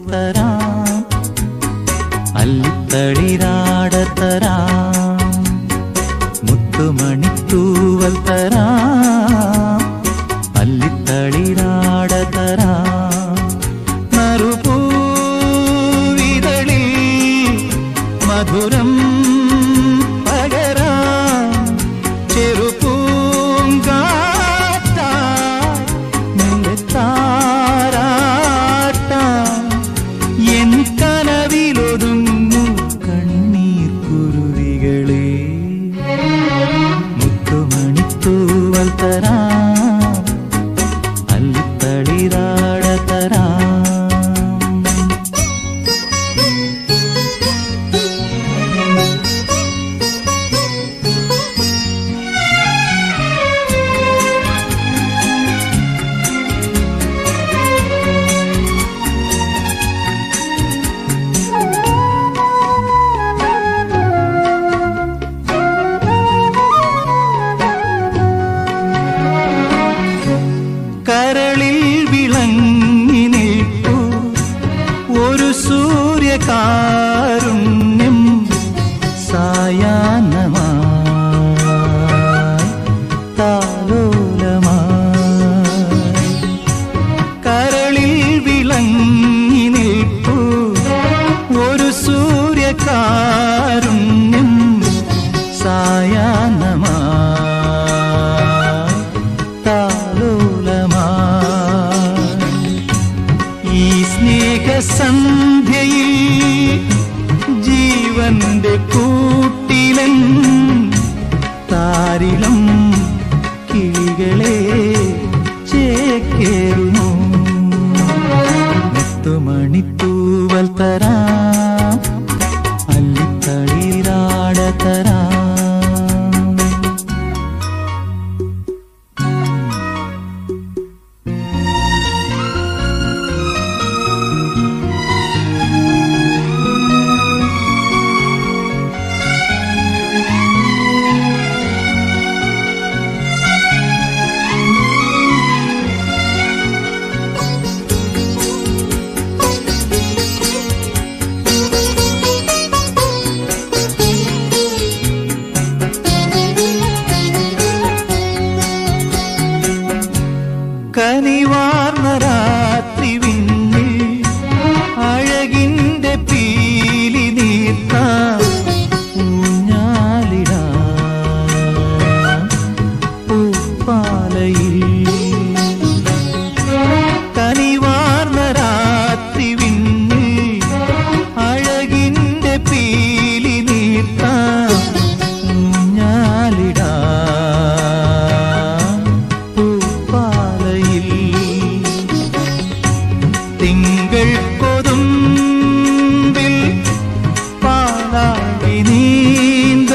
തരാം അല്ലിത്തളിരാട തരാം മുത്തുമണിത്തൂവൽ തരാം അല്ലിത്തളിരാട തരാം നറുപൂവിതളിൽ മധുരം പകരാം ചെറുപൂങ്കാറ്റാ നിന്റെ താരാട്ടാം എൻ കനവിലൊതുങ്ങു കണ്ണീർ കുരുവികളെ മുത്തുമണിത്തൂവൽ തരാം അല്ലിത്തളിരാട തരാം കരളിൽ വിളങ്ങി നിൽപ്പു ഒരു സൂര്യകാരുണ്യം സായാഹ്നമായി താലോലമായി കരളിൽ വിളങ്ങി നിൽപ്പു ഒരു സൂര്യകാരുണ്യം സായാഹ്നമായി താലോലമായി ഈ സ്നേഹസന്ധ്യയിൽ ജീവന്റെ കൂട്ടിലൻ താരിളം കിളികളെ ചേക്കേറുമോ മുത്തുമണിത്തൂവൽ തരാം അല്ലിത്തളിരാട തരാം കനിവാർന്ന രാത്രി വിണ്ണിൽ അഴകിന്റെ പീലി നീർത്ത ഊഞ്ഞാലിടാ പൂപ്പാലയിൽ കനിവാർന്ന രാത്രി വിണ്ണിൽ അഴകിന്റെ പീലി നീർത്ത ഊഞ്ഞാലിടാ പൂപ്പാലയിൽ തിങ്കൾ കൊതുമ്പിൽ പാലാടി നീന്ത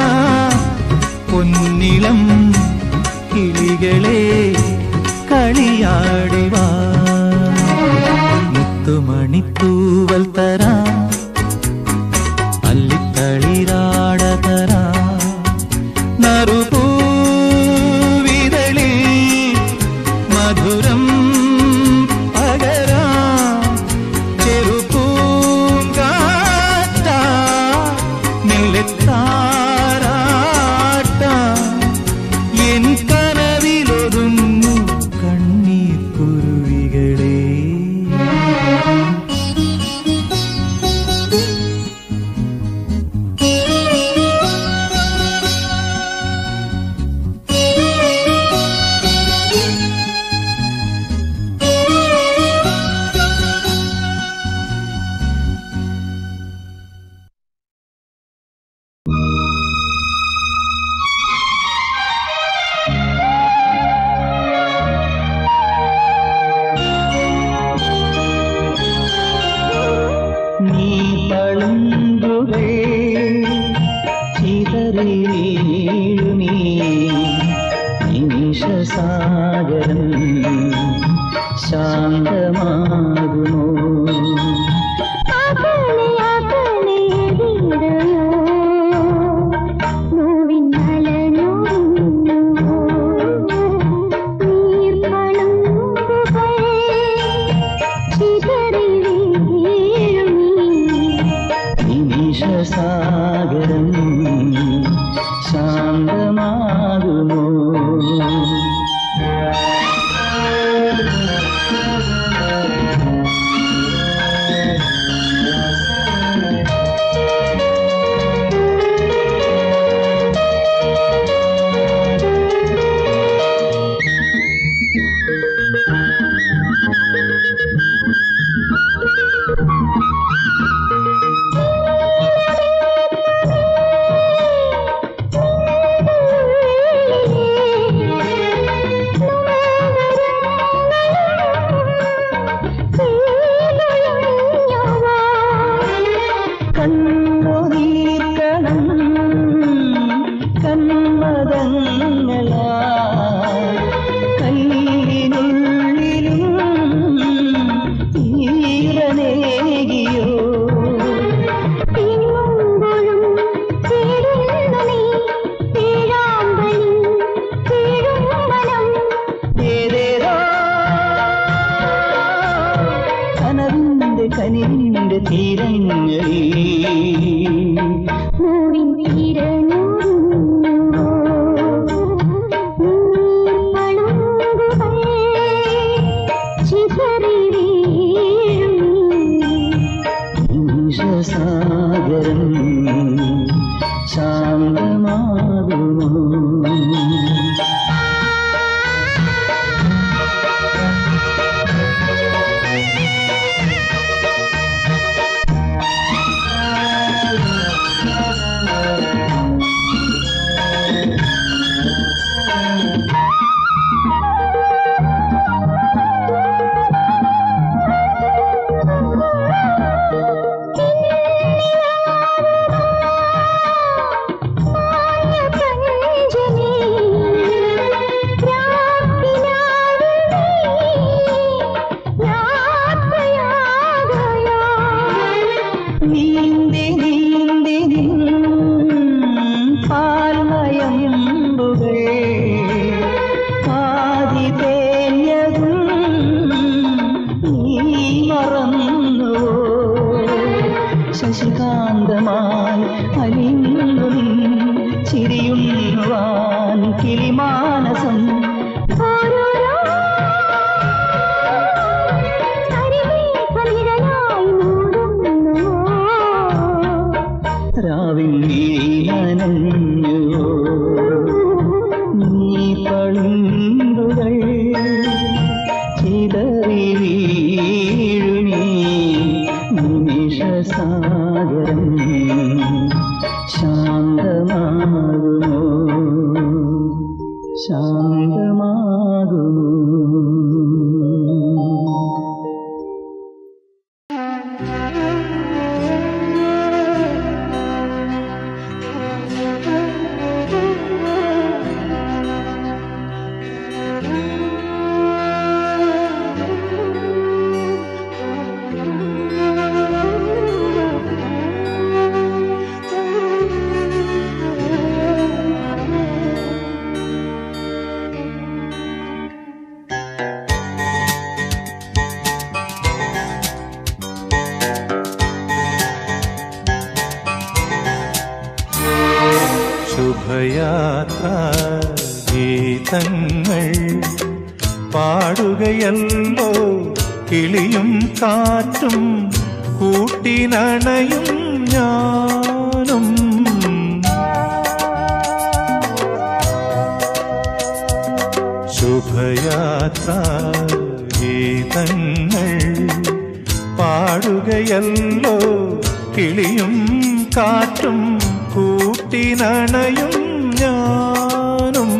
പൊന്നിളം കിളികളെ കളിയാടിവാ മുത്തുമണിത്തൂവൽ തരാം അല്ലിത്തളിരാട തരാം നറുപൂവിതളിൽ മധുരം പകരാം ചെറുപൂങ്കാറ്റാ നെല്ലെത്താരാട്ടാ എൻ കനവിലൊതുങ്ങു കണ്ണീർ കുരുവികളെ നീ പളുങ്കുകൾ ചിതറി വീഴുമീ നിമിഷസാഗരം ശാന്തമാകുമോ അകലെ അകലെ എവിടെയോ നോവിൻ അലഞ്ഞോടുന്നു നീർപ്പളുങ്കുകൾ ചിതറി വീഴുമീ നിമിഷസാഗരം ശാന്തമാകുമോ കണ്ണുനീർക്കണം കന്മദങ്ങളാ കല്ലിനുള്ളിലും ഈറനേകിയോ ഏതേതോ കനവിന്റെ കനിവിന്റെ തീരങ്ങളിൽ നിമിഷസാഗരം ശാന്തമാകുമോ നീന്തി നീന്തി നിൻ പാൽമയമ്പുകൾ പാതി തേഞ്ഞതും നീ മറന്നുവോ ശശികാന്തമായി അലിഞ്ഞു നിൻ ചിരിയുണ്ണുവാൻ കിളിമാനസം രാവിൽ നനഞ്ഞു നീ പളുങ്കുകൾ ചിതറി വീഴുനീ നിമിഷസാഗരം ശാന്തമാകുമോ ശാന്തമാകുമോ ശുഭയാത്ര ഗീതങ്ങൾ പാടുകയല്ലോ കിളിയും കാറ്റും കൂട്ടിനണയും ഞാനും ശുഭയാത്ര ഗീതങ്ങൾ പാടുകയല്ലോ കിളിയും കാറ്റും കൂട്ടിനണയും ഞാനും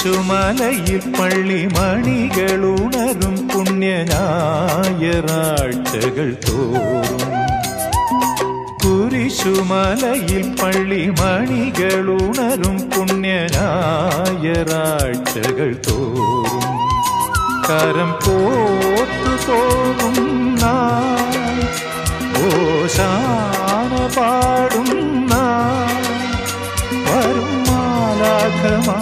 കുരിശുമലയിൽ പള്ളിമണികളുണരും പുണ്യനായറാഴ്ചകൾ തോറും കുരിശുമലയിൽ പള്ളിമണികളുണരും പുണ്യനായറാഴ്ചകൾ തോറും കരം പോത്തു പോകുന്ന ഓശാന പാടുന്ന വരും മാലാഖമാ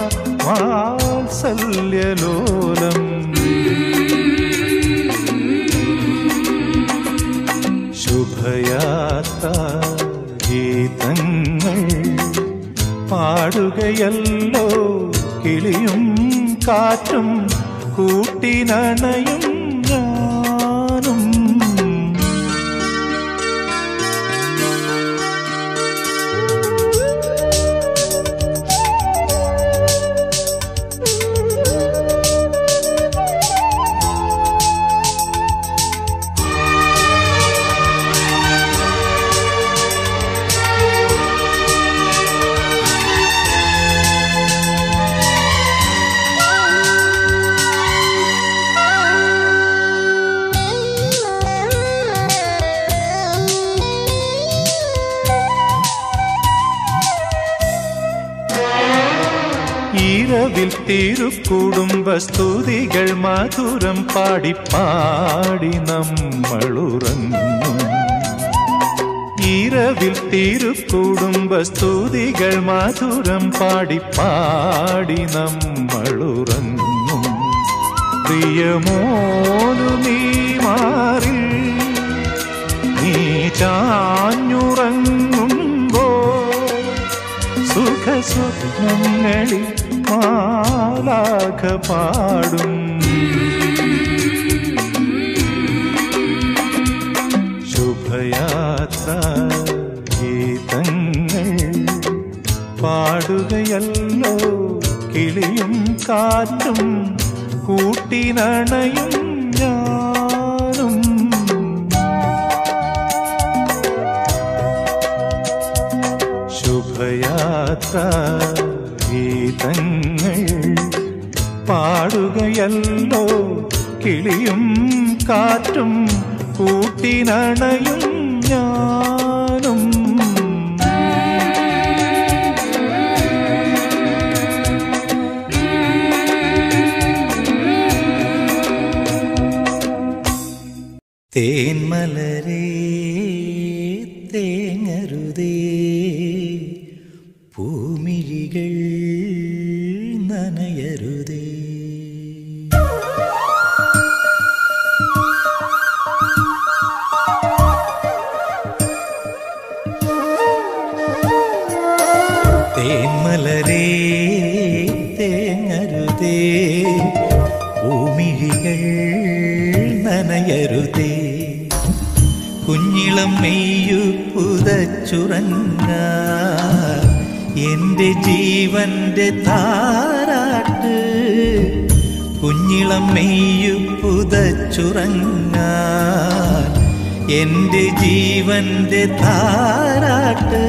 വാത്സല്യലോലം ശുഭയാത്ര ഗീതങ്ങൾ പാടുകയല്ലോ കിളിയും കാറ്റും കൂട്ടിനണയും ഞാനും ഈരവിൽ തിരുക്കുടുംബ സ്തുതികൾ മധുരം പാടി പാടി നമ്മളുറങ്ങും ഈരവിൽ തിരുക്കുടുംബ സ്തുതികൾ മധുരം പാടി പാടി നമ്മളുറങ്ങും പ്രിയമോനു നീ മാറി നീ ചാഞ്ഞുറങ്ങുമ്പോ സുഖസ്വപ്നങ്ങളിൽ മാലാഖ പാടും ശുഭയാത്ര ഗീതങ്ങൾ പാടുകയല്ലോ കിളിയും കാറ്റും കൂട്ടിനണയും ഞാനും ശുഭയാത്ര ഗീതങ്ങൾ പാടുകയല്ലോ കിളിയും കാറ്റും കൂട്ടിനണയും ഞാനും തേന്മലരേ തേങ്ങരുതേ പൂമിഴികൾ നനയരുതേ തേന്മലരേ തേങ്ങരുതേ ഭൂമിഴികൾ നനയരുതേ കുഞ്ഞിളം മെയ്യു പുതച്ചുറങ്ങ എൻ്റെ ജീവന്റെ താരാട്ട് കുഞ്ഞിളം മെയ്യു പുതച്ചുറങ്ങ എൻ്റെ ജീവന്റെ താരാട്ട്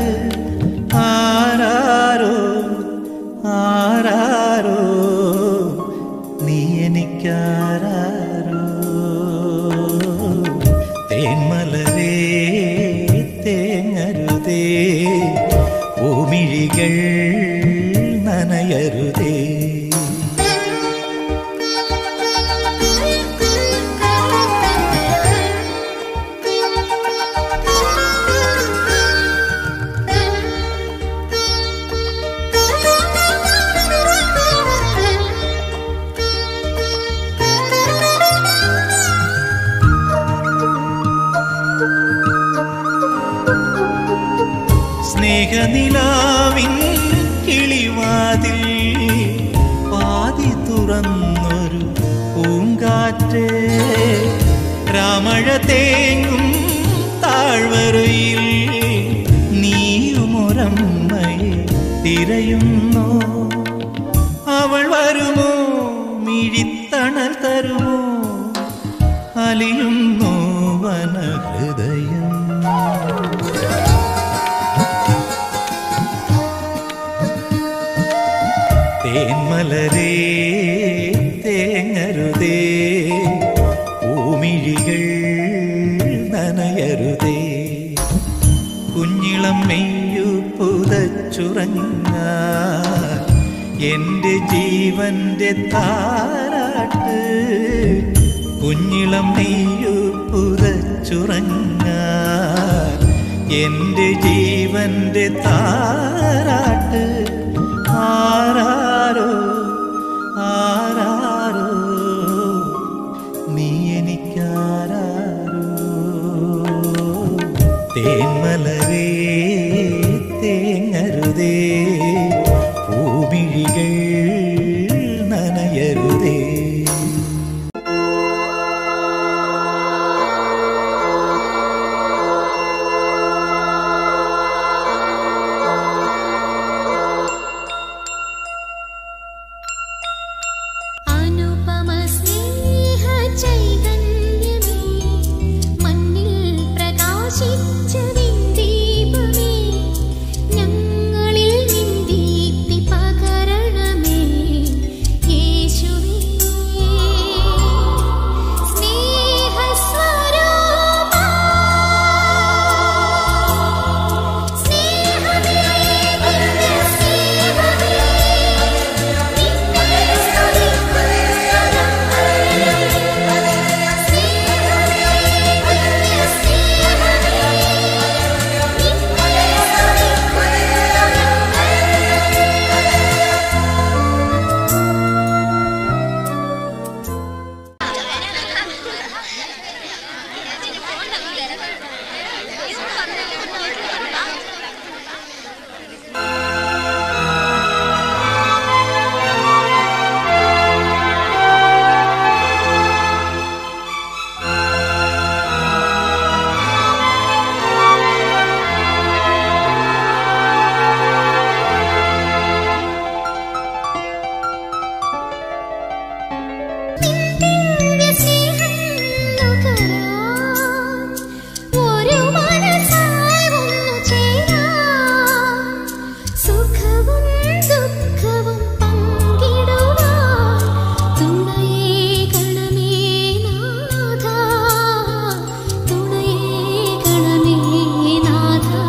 ആരാരോ ആരാരോ നീ എനിക്കാരാരോ തേന്മലരേ തേങ്ങരുതേ ഭൂമിഴികൾ നനയരുതേ സ്നേഹനിലാവിൻ കിളിവാതിൽ പാതി തുറന്നൊരു പൂങ്കാറ്റ് രാമഴ തേങ്ങും താഴ്വരയിൽ നീയുമൊരമ്മയെ തിരയുന്നോ അവൾ വരുമോ മിഴിത്തണൽ തരുമോ അലിയുന്നോ വനഹൃദയം തേന്മലരേ പുതച്ചുറങ്ങ എൻ്റെ ജീവന്റെ താരാട്ട് കുഞ്ഞിളം നെയ്യു പുതച്ചുറങ്ങ എൻ്റെ ജീവന്റെ താരാട്ട് ആരാരോ ആരാരോ നീ എനിക്കാരാരോ തേന്മലരേ തേങ്ങരുതേ പൂമിഴികൾ നനയരുതേ അനുപമ സ്നേഹ ചൈതന്യമേ മണ്ണിൽ പ്രകാശിച്ച ദീപമേ ഞങ്ങളിൽ നിൻ ദീപ്തി പകരണമേ യേശുവേ സ്നേഹസ്വരൂപാ സ്നേഹമേ ദിവ്യ സ്നേഹമേ ഒരു മനസ്സായി ഒന്നു ചേരാം സുഖവും ദുഃഖവും പങ്കിടുവാൻ തുണയേകണമേ നാഥാ തുണയേകണമേ നാഥാ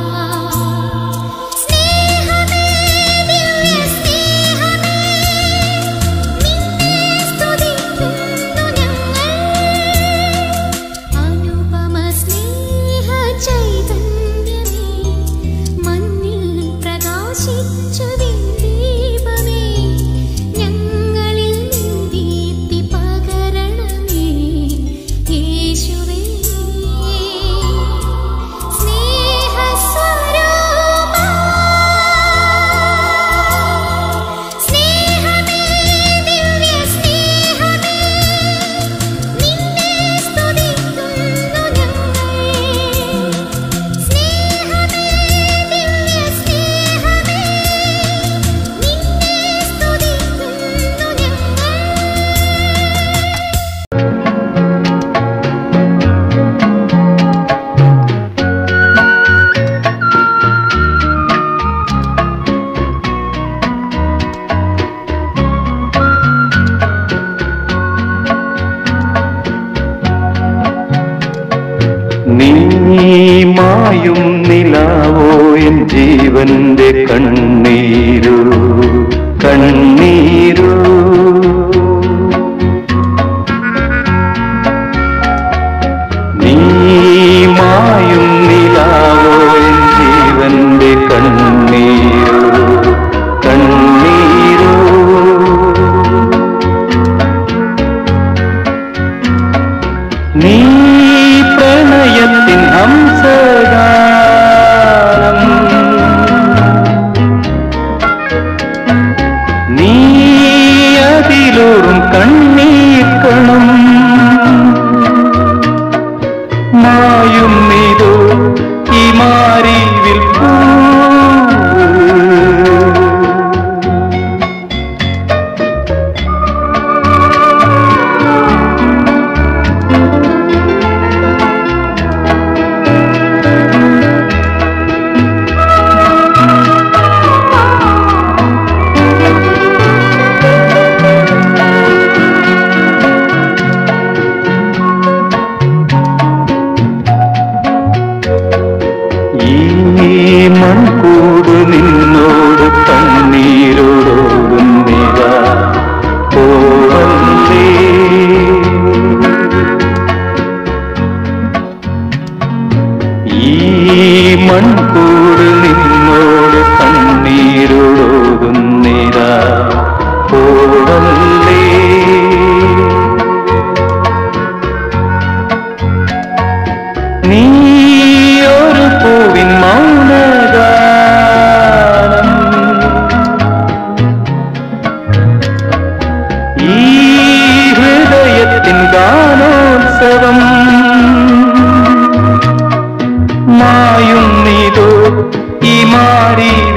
സ്നേഹമേ ദിവ്യ സ്നേഹമേ നിന്നെ സ്തുതിക്കുന്നു ഞങ്ങൾ അനുപമ സ്നേഹ ചൈതന്യമേ മണ്ണിൽ പ്രകാശിച്ച ദീപമേ ഞങ്ങളിൽ നിൻ ദീപ്തി പകരണമേ യേശുവേ സ്നേഹസ്വരൂപാ സ്നേഹമേ ദിവ്യ സ്നേഹമേ നിന്നെ സ്തുതിക്കുന്നു ഞങ്ങൾ സ്നേഹമേ ദിവ്യ സ്നേഹമേ നിന്നെ സ്തുതിക്കുന്നു ഞങ്ങൾ നീ മായും നിലാവോ എൻ ജീവന്റെ കണ്ണീരു കണ്ണീരു നീ മായും നിലാവോ എൻ ജീവന്റെ കണ്ണീരു കണ്ണീരു നീ പ്രണയത്തിൻ ഹംസഗാനം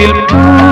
പൂവിൽ പൂ